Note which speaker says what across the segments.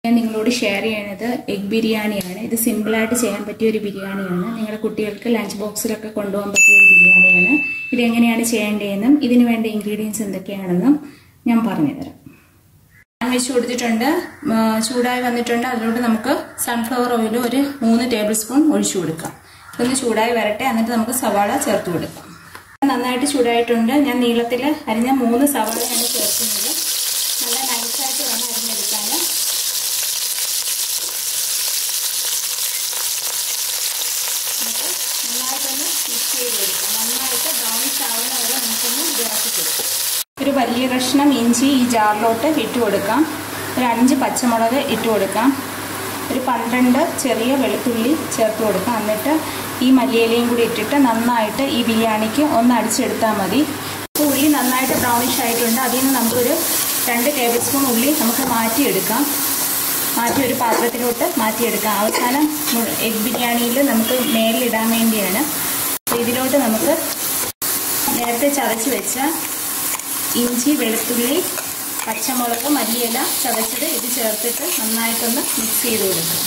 Speaker 1: ഞാൻ നിങ്ങളോട് ഷെയർ ചെയ്യണത് എഗ് ബിരിയാണിയാണ് ഇത് സിമ്പിളായിട്ട് ചെയ്യാൻ പറ്റിയ ഒരു ബിരിയാണിയാണ് നിങ്ങളുടെ കുട്ടികൾക്ക് ലഞ്ച് ബോക്സിലൊക്കെ കൊണ്ടുപോകാൻ പറ്റിയ ഒരു ബിരിയാണിയാണ് ഇത് എങ്ങനെയാണ് ചെയ്യേണ്ടതെന്നും ഇതിന് വേണ്ട ഇൻഗ്രീഡിയൻസ് എന്തൊക്കെയാണെന്നും ഞാൻ പറഞ്ഞുതരാം ഞാൻ വെച്ച് കൊടുത്തിട്ടുണ്ട് ആ, ചൂടായി വന്നിട്ടുണ്ട് അതിലോട്ട് നമുക്ക് സൺഫ്ലവർ ഓയിൽ ഒരു മൂന്ന് ടേബിൾ സ്പൂൺ ഒഴിച്ചു കൊടുക്കാം ഇതൊന്ന് ചൂടായി വരട്ടെ എന്നിട്ട് നമുക്ക് സവാള ചേർത്ത് കൊടുക്കാം നന്നായിട്ട് ചൂടായിട്ടുണ്ട് ഞാൻ നീളത്തിൽ അരിഞ്ഞ മൂന്ന് സവാളയാണ് ചേർക്കുന്നത് നല്ല നൈസായിട്ട് വേണം അരിഞ്ഞെടുക്കാൻ എന്നിട്ട് നന്നായിട്ടൊന്ന് മിക്സ് ചെയ്ത് കൊടുക്കാം നന്നായിട്ട് ബ്രൗണിഷ് ആവുന്ന വരെ നമുക്കൊന്ന് ഇറക്കി കൊടുക്കാം ഒരു വലിയ കഷ്ണം ഇഞ്ചി ഈ ജാറിലോട്ട് ഇട്ട് കൊടുക്കാം ഒരു അഞ്ച് പച്ചമുളക് ഇട്ട് കൊടുക്കാം ഒരു പന്ത്രണ്ട് ചെറിയ വെളുത്തുള്ളി ചേർത്ത് കൊടുക്കാം എന്നിട്ട് ഈ മല്ലിയിലയും കൂടി ഇട്ടിട്ട് നന്നായിട്ട് ഈ ബിരിയാണിക്ക് ഒന്ന് അടിച്ചെടുത്താൽ മതി ഇപ്പോൾ ഉള്ളി നന്നായിട്ട് ബ്രൗണിഷ് ആയിട്ടുണ്ട് അതിൽ നിന്ന് നമുക്കൊരു രണ്ട് ടേബിൾ സ്പൂൺ ഉള്ളി നമുക്ക് മാറ്റിയെടുക്കാം മാറ്റി ഒരു പാത്രത്തിലോട്ട് മാറ്റിയെടുക്കാം അവസാനം എഗ് ബിരിയാണിയിൽ നമുക്ക് മേലിടാൻ വേണ്ടിയാണ് അപ്പോൾ ഇതിലോട്ട് നമുക്ക് നേരത്തെ ചതച്ച് വെച്ച ഇഞ്ചി വെളുത്തുള്ളി പച്ചമുളക് മല്ലിയില ചതച്ചത് ഇത് ചേർത്തിട്ട് നന്നായിട്ടൊന്ന് മിക്സ് ചെയ്ത് കൊടുക്കുക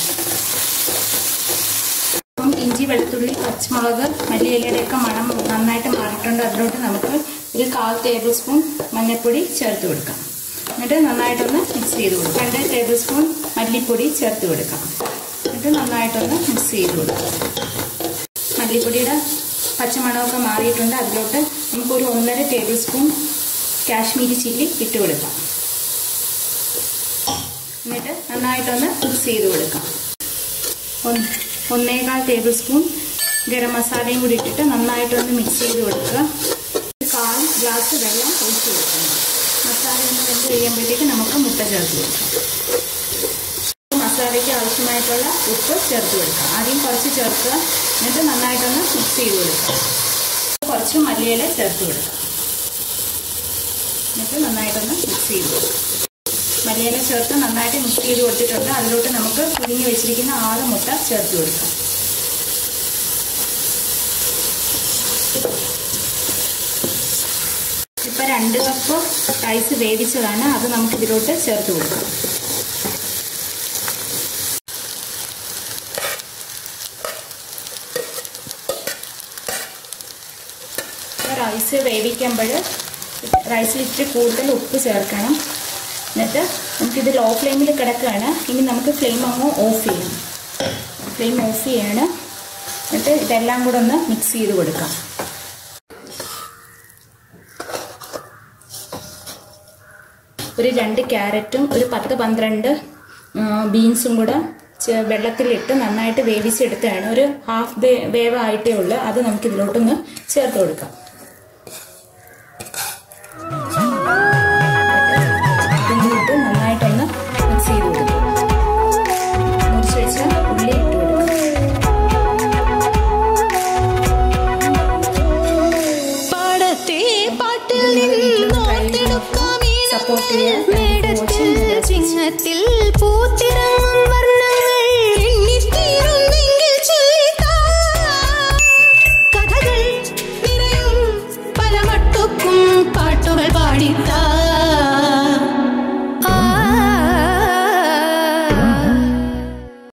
Speaker 1: അപ്പം ഇഞ്ചി വെളുത്തുള്ളി പച്ചമുളക് മല്ലിയിലയുടെയൊക്കെ മണം നന്നായിട്ട് മാറിയിട്ടുണ്ട് അതിലോട്ട് നമുക്ക് ഒരു കാൽ ടേബിൾ സ്പൂൺ മഞ്ഞൾപ്പൊടി ചേർത്ത് കൊടുക്കാം എന്നിട്ട് നന്നായിട്ടൊന്ന് മിക്സ് ചെയ്ത് കൊടുക്കാം രണ്ട് ടേബിൾ സ്പൂൺ മല്ലിപ്പൊടി ചേർത്ത് കൊടുക്കാം എന്നിട്ട് നന്നായിട്ടൊന്ന് മിക്സ് ചെയ്ത് കൊടുക്കാം മല്ലിപ്പൊടിയുടെ പച്ചമണമൊക്കെ മാറിയിട്ടുണ്ട് അതിലോട്ട് നമുക്കൊരു ഒന്നര ടേബിൾ സ്പൂൺ കാശ്മീരി ചില്ലി ഇട്ട് കൊടുക്കാം എന്നിട്ട് നന്നായിട്ടൊന്ന് മിക്സ് ചെയ്ത് കൊടുക്കാം ഒന്ന് ഒന്നേകാൽ ടേബിൾ സ്പൂൺ ഗരം മസാലയും കൂടി ഇട്ടിട്ട് നന്നായിട്ടൊന്ന് മിക്സ് ചെയ്ത് കൊടുക്കുക ഒരു കാൽ ഗ്ലാസ് വെള്ളം ഒഴിച്ച് കൊടുക്കണം മസാല ഒന്ന് വെന്ത് കഴിയുമ്പോഴത്തേക്ക് നമുക്ക് മുട്ട ചേർത്ത് കൊടുക്കാം മസാലയ്ക്ക് ആവശ്യമായിട്ടുള്ള ഉപ്പ് ചേർത്ത് കൊടുക്കാം ആദ്യം കുറച്ച് ചേർക്കുക എന്നിട്ട് നന്നായിട്ടൊന്ന് മിക്സ് ചെയ്ത് കൊടുക്കുക കുറച്ച് മല്ലിയില ചേർത്ത് കൊടുക്കാം എന്നിട്ട് നന്നായിട്ടൊന്ന് മിക്സ് ചെയ്ത് കൊടുക്കാം മല്ലിയില ചേർത്ത് നന്നായിട്ട് മിക്സ് ചെയ്ത് കൊടുത്തിട്ടുണ്ട് അതിലോട്ട് നമുക്ക് പുഴുങ്ങി വെച്ചിരിക്കുന്ന ആറ് മുട്ട ചേർത്ത് കൊടുക്കാം ഇപ്പം രണ്ട് കപ്പ് റൈസ് വേവിച്ചതാണ് അത് നമുക്ക് ഇതിലോട്ട് ചേർത്ത് കൊടുക്കാം റൈസ് വേവിക്കുമ്പോൾ റൈസിൽ ഇച്ചിരി കൂടുതൽ ഉപ്പ് ചേർക്കണം എന്നിട്ട് നമുക്കിത് ലോ ഫ്ലെയിമിൽ കിടക്കുകയാണ് ഇനി നമുക്ക് ഫ്ലെയിം അങ്ങ് ഓഫ് ചെയ്യണം ഫ്ലെയിം ഓഫ് ചെയ്യാണ് എന്നിട്ട് ഇതെല്ലാം കൂടെ ഒന്ന് മിക്സ് ചെയ്ത് കൊടുക്കാം ഒരു രണ്ട് ക്യാരറ്റും ഒരു പത്ത് പന്ത്രണ്ട് ബീൻസും കൂടെ ചെ- വെള്ളത്തിലിട്ട് നന്നായിട്ട് വേവിച്ചെടുത്തതാണ് ഒരു ഹാഫ് വേ വേവ് ആയിട്ടേ ഉള്ളൂ അത് നമുക്ക് ഇതിലോട്ടൊന്ന് ചേർത്ത് കൊടുക്കാം ഇതും കൂടി ഇട്ട് നന്നായിട്ടൊന്ന് മിക്സ് ചെയ്ത് കൊടുക്കും മുറിച്ച് വെച്ച ഉള്ളി ഇട്ട് കൊടുക്കും
Speaker 2: പാടത്തെ പാട്ടിൽ നിന്നോർത്തെടുക്കാം
Speaker 1: സപ്പോർട്ട് ചെയ്യാൻ
Speaker 2: മേടത്തിൽ ചിങ്ങത്തിൽ പൂത്തി